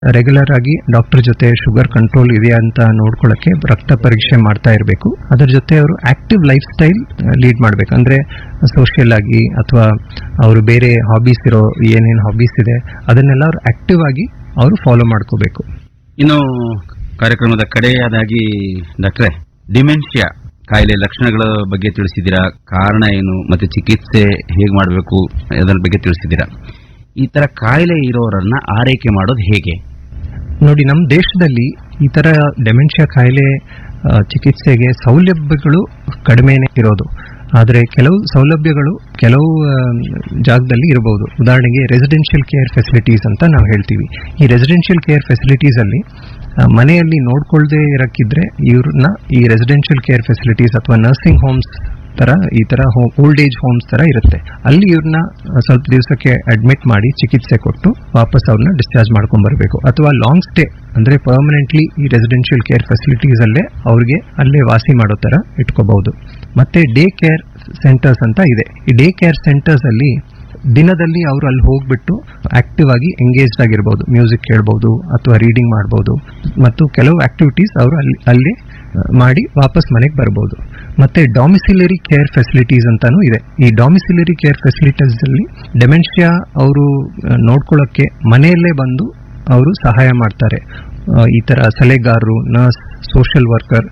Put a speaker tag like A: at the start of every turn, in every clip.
A: regular ಆಗಿ doctor ಜೊತೆ sugar control ಇದೆಯಾ ಅಂತ ನೋಡ್ಕೊಳ್ಳಕ್ಕೆ ರಕ್ತ ಪರೀಕ್ಷೆ ಮಾಡ್ತಾ ಇರಬೇಕು ಅದರ ಜೊತೆ ಅವರು ಆಕ್ಟಿವ್ ಲೈಫ್ ಸ್ಟೈಲ್ ಲೀಡ್ ಮಾಡಬೇಕು ಅಂದ್ರೆ ಸೋಷಿಯಲ್ ಆಗಿ ಅಥವಾ ಅವರು ಬೇರೆ ಹಾಬೀಸ್ ಇರೋ ಏನೇನು ಹಾಬೀಸ್ ಇದೆ ಅದನ್ನೆಲ್ಲ ಅವ್ರು ಆಕ್ಟಿವ್ ಆಗಿ ಅವರು ಫಾಲೋ ಮಾಡ್ಕೋಬೇಕು
B: ಇನ್ನು ಕಾರ್ಯಕ್ರಮದ ಕಡೆಯದಾಗಿ ಡಾಕ್ಟ್ರೆ ಡಿಮೆನ್ಷಿಯಾ ಕಾಯಿಲೆ ಲಕ್ಷಣಗಳ ಬಗ್ಗೆ ತಿಳಿಸಿದ್ದೀರಾ ಕಾರಣ ಏನು ಮತ್ತೆ ಚಿಕಿತ್ಸೆ ಹೇಗೆ ಮಾಡಬೇಕು ಅದರ ಬಗ್ಗೆ ತಿಳಿಸಿದ್ದೀರಾ ಈ ತರ ಕಾಯಿಲೆ ಇರೋರನ್ನ ಆರೈಕೆ ಮಾಡೋದು ಹೇಗೆ
A: ನೋಡಿ ನಮ್ಮ ದೇಶದಲ್ಲಿ ಈ ತರ ಡೆಮೆನ್ಷಿಯಾ ಕಾಯಿಲೆ ಆ, ಚಿಕಿತ್ಸೆಗೆ ಸೌಲಭ್ಯಗಳು ಕಡಿಮೆನೇ ಇರೋದು ಆದರೆ ಕೆಲವು ಸೌಲಭ್ಯಗಳು ಕೆಲವು ಆ, ಜಾಗದಲ್ಲಿ ಇರಬಹುದು ಉದಾಹರಣೆಗೆ ರೆಸಿಡೆನ್ಷಿಯಲ್ ಕೇರ್ ಫೆಸಿಲಿಟೀಸ್ ಅಂತ ನಾವು ಹೇಳ್ತೀವಿ ಈ ರೆಸಿಡೆನ್ಷಿಯಲ್ ಕೇರ್ ಫೆಸಿಲಿಟೀಸ್ ಅಲ್ಲಿ ಆ, ಮನೆಯಲ್ಲಿ ನೋಡ್ಕೊಳ್ದೇ ಇರಕ್ಕಿದ್ರೆ ಇವ್ರನ್ನ ಈ ರೆಸಿಡೆನ್ಷಿಯಲ್ ಕೇರ್ ಫೆಸಿಲಿಟೀಸ್ ಅಥವಾ ನರ್ಸಿಂಗ್ ಹೋಮ್ಸ್ ತರ ಈ ತರ ಓಲ್ಡ್ ಏಜ್ ಹೋಮ್ಸ್ ತರ ಇರುತ್ತೆ ಅಲ್ಲಿ ಇವ್ರನ್ನ ಸ್ವಲ್ಪ ದಿವಸಕ್ಕೆ ಅಡ್ಮಿಟ್ ಮಾಡಿ ಚಿಕಿತ್ಸೆ ಕೊಟ್ಟು ವಾಪಸ್ ಅವ್ರನ್ನ ಡಿಸ್ಚಾರ್ಜ್ ಮಾಡ್ಕೊಂಡ್ ಬರಬೇಕು ಅಥವಾ ಲಾಂಗ್ ಸ್ಟೇ ಅಂದ್ರೆ ಪರ್ಮನೆಂಟ್ಲಿ ಈ ರೆಸಿಡೆನ್ಷಿಯಲ್ ಕೇರ್ ಫೆಸಿಲಿಟೀಸ್ ಅಲ್ಲೇ ಅವ್ರಿಗೆ ಅಲ್ಲೇ ವಾಸಿ ಮಾಡೋ ತರ ಇಟ್ಕೋಬಹುದು ಮತ್ತೆ ಡೇ ಕೇರ್ ಸೆಂಟರ್ಸ್ ಅಂತ ಇದೆ ಈ ಡೇ ಕೇರ್ ಸೆಂಟರ್ಸ್ ಅಲ್ಲಿ ದಿನದಲ್ಲಿ ಅವರು ಅಲ್ಲಿ ಹೋಗ್ಬಿಟ್ಟು ಆಕ್ಟಿವ್ ಆಗಿ ಎಂಗೇಜ್ ಆಗಿರ್ಬೋದು ಮ್ಯೂಸಿಕ್ ಕೇಳ್ಬೋದು ಅಥವಾ ರೀಡಿಂಗ್ ಮಾಡ್ಬೋದು ಮತ್ತು ಕೆಲವು ಆಕ್ಟಿವಿಟೀಸ್ ಅವರು ಅಲ್ಲಿ ಅಲ್ಲಿ ಆ, ಮಾಡಿ ವಾಪಸ್ ಮನೆಗೆ ಬರ್ಬೋದು ಮತ್ತೆ ಡಾಮಿಸಿಲರಿ ಕೇರ್ ಫೆಸಿಲಿಟೀಸ್ ಅಂತಾನೂ ಇದೆ ಈ ಡಾಮಿಸಿಲರಿ ಕೇರ್ ಫೆಸಿಲಿಟೀಸ್ ಅಲ್ಲಿ ಡೆಮೆನ್ಷಿಯಾ ಅವರು ನೋಡ್ಕೊಳ್ಳೋಕ್ಕೆ ಮನೆಯಲ್ಲೇ ಬಂದು ಅವರು ಸಹಾಯ ಮಾಡ್ತಾರೆ ಆ, ಈ ತರ ಸಲಹೆಗಾರರು ನರ್ಸ್ ಸೋಷಿಯಲ್ ವರ್ಕರ್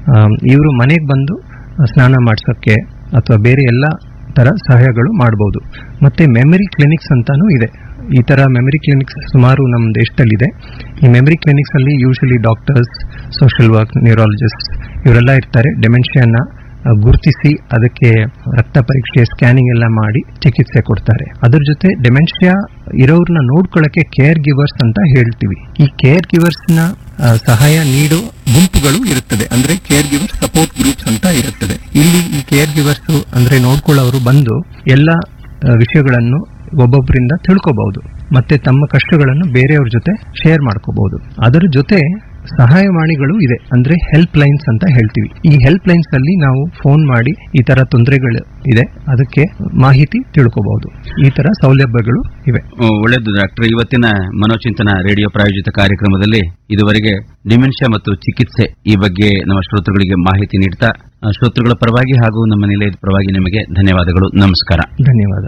A: ಇವರು ಮನೆಗೆ ಬಂದು ಸ್ನಾನ ಮಾಡ್ಸೋಕ್ಕೆ ಅಥವಾ ಬೇರೆ ಎಲ್ಲ ತರ ಸಹಾಯಗಳು ಮಾಡಬಹುದು ಮತ್ತೆ ಮೆಮರಿ ಕ್ಲಿನಿಕ್ಸ್ ಅಂತಾನೂ ಇದೆ ಈ ತರ ಮೆಮರಿ ಕ್ಲಿನಿಕ್ಸ್ ಸುಮಾರು ನಮ್ಮ ದೇಶದಲ್ಲಿದೆ ಈ ಮೆಮರಿ ಕ್ಲಿನಿಕ್ಸ್ ಅಲ್ಲಿ usually doctors social work neurologist ಇವರೆಲ್ಲ ಇರ್ತಾರೆ ಡೆಮೆನ್ಷಿಯಾನ ಗುರುತಿಸಿ ಅದಕ್ಕೆ ರಕ್ತ ಪರೀಕ್ಷೆ ಸ್ಕ್ಯಾನಿಂಗ್ ಎಲ್ಲ ಮಾಡಿ ಚಿಕಿತ್ಸೆ ಕೊಡ್ತಾರೆ ಅದ್ರ ಜೊತೆ ಡೆಮೆನ್ಷಿಯಾ ಇರೋರ್ನ ನೋಡ್ಕೊಳ್ಳಕ್ಕೆ ಕೇರ್ ಗಿವರ್ಸ್ ಅಂತ ಹೇಳ್ತೀವಿ ಈ ಕೇರ್ ಗಿವರ್ಸ್ ನ ಆ, ಸಹಾಯ ನೀಡೋ ಗುಂಪುಗಳು ಇರುತ್ತದೆ ಅಂದ್ರೆ ಕೇರ್ ಗಿವರ್ ಸಪೋರ್ಟ್ ಗ್ರೂಪ್ಸ್ ಅಂತ ಇರುತ್ತದೆ ಇಲ್ಲಿ ಈ ಕೇರ್ ಗಿವರ್ಸ್ ಅಂದ್ರೆ ನೋಡ್ಕೊಳ್ಳೋರು ಬಂದು ಎಲ್ಲ ಆ, ವಿಷಯಗಳನ್ನು ಒಬ್ಬೊಬ್ಬರಿಂದ ತಿಳ್ಕೋಬಹುದು ಮತ್ತೆ ತಮ್ಮ ಕಷ್ಟಗಳನ್ನು ಬೇರೆಯವ್ರ ಜೊತೆ ಶೇರ್ ಮಾಡ್ಕೋಬಹುದು ಅದರ ಜೊತೆ ಸಹಾಯವಾಣಿಗಳು ಇದೆ ಅಂದ್ರೆ ಹೆಲ್ಪ್ ಲೈನ್ಸ್ ಅಂತ ಹೇಳ್ತೀವಿ ಈ ಹೆಲ್ಪ್ ಲೈನ್ಸ್ ಅಲ್ಲಿ ನಾವು ಫೋನ್ ಮಾಡಿ ಈ ತರ ತೊಂದರೆಗಳು ಇದೆ ಅದಕ್ಕೆ ಮಾಹಿತಿ ತಿಳ್ಕೋಬಹುದು ಈ ತರ ಸೌಲಭ್ಯಗಳು ಇವೆ
B: ಓ, ಒಳ್ಳೆಯದು ಡಾಕ್ಟರ್ ಇವತ್ತಿನ ಮನೋಚಿಂತನ ರೇಡಿಯೋ ಪ್ರಾಯೋಜಿತ ಕಾರ್ಯಕ್ರಮದಲ್ಲಿ ಇದುವರೆಗೆ ಡಿಮೆನ್ಷಿಯಾ ಮತ್ತು ಚಿಕಿತ್ಸೆ ಈ ಬಗ್ಗೆ ನಮ್ಮ ಶ್ರೋತೃಗಳಿಗೆ ಮಾಹಿತಿ ನೀಡ್ತಾ ಆ, ಶ್ರೋತೃಗಳ ಪರವಾಗಿ ಹಾಗೂ ನಮ್ಮ ನಿಲಯದ ಪರವಾಗಿ ನಿಮಗೆ ಧನ್ಯವಾದಗಳು ನಮಸ್ಕಾರ
A: ಧನ್ಯವಾದ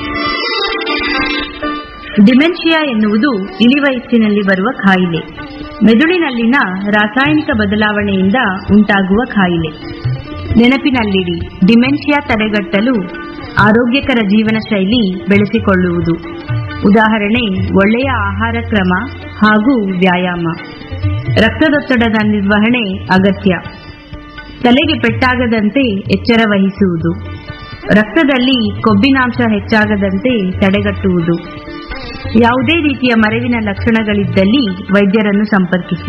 C: ಡಿಮೆನ್ಷಿಯಾ ಎನ್ನುವುದು ಇಳಿವಯಸ್ಸಿನಲ್ಲಿ ಬರುವ ಕಾಯಿಲೆ ಮೆದುಳಿನಲ್ಲಿನ ರಾಸಾಯನಿಕ ಬದಲಾವಣೆಯಿಂದ ಉಂಟಾಗುವ ಕಾಯಿಲೆ ನೆನಪಿನಲ್ಲಿಡಿ ಡಿಮೆನ್ಷಿಯಾ ತಡೆಗಟ್ಟಲು ಆರೋಗ್ಯಕರ ಜೀವನ ಶೈಲಿ ಬೆಳೆಸಿಕೊಳ್ಳುವುದು ಉದಾಹರಣೆ ಒಳ್ಳೆಯ ಆಹಾರ ಕ್ರಮ ಹಾಗೂ ವ್ಯಾಯಾಮ ರಕ್ತದೊತ್ತಡದ ನಿರ್ವಹಣೆ ಅಗತ್ಯ ತಲೆಗೆ ಪೆಟ್ಟಾಗದಂತೆ ಎಚ್ಚರ ವಹಿಸುವುದು ರಕ್ತದಲ್ಲಿ ಕೊಬ್ಬಿನಾಂಶ ಹೆಚ್ಚಾಗದಂತೆ ತಡೆಗಟ್ಟುವುದು ಯಾವುದೇ ರೀತಿಯ ಮರೆವಿನ ಲಕ್ಷಣಗಳಿದ್ದಲ್ಲಿ ವೈದ್ಯರನ್ನು ಸಂಪರ್ಕಿಸಿ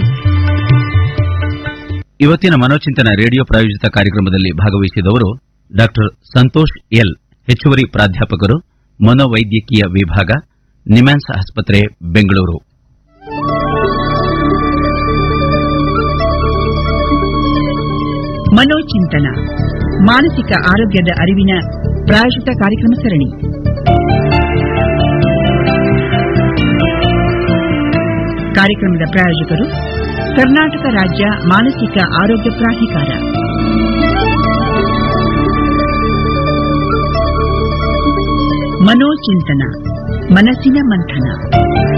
B: ಇವತ್ತಿನ ಮನೋಚಿಂತನ ರೇಡಿಯೋ ಪ್ರಾಯೋಜಿತ ಕಾರ್ಯಕ್ರಮದಲ್ಲಿ ಭಾಗವಹಿಸಿದವರು ಡಾಕ್ಟರ್ ಸಂತೋಷ್ ಎಲ್ ಹೆಚ್ಚುವರಿ ಪ್ರಾಧ್ಯಾಪಕರು ಮನೋವೈದ್ಯಕೀಯ ವಿಭಾಗ ನಿಮ್ಯಾನ್ಸ್ ಆಸ್ಪತ್ರೆ ಬೆಂಗಳೂರು
D: ಮನೋಚಿಂತನ ಮಾನಸಿಕ ಆರೋಗ್ಯದ ಅರಿವಿನ ಪ್ರಾಯೋಜಿತ ಕಾರ್ಯಕ್ರಮ ಸರಣಿ ಕಾರ್ಯಕ್ರಮದ ಪ್ರಾಯೋಜಕರು ಕರ್ನಾಟಕ ರಾಜ್ಯ ಮಾನಸಿಕ ಆರೋಗ್ಯ ಪ್ರಾಧಿಕಾರ ಮನೋಚಿಂತನ ಮನಸ್ಸಿನ ಮಂಥನ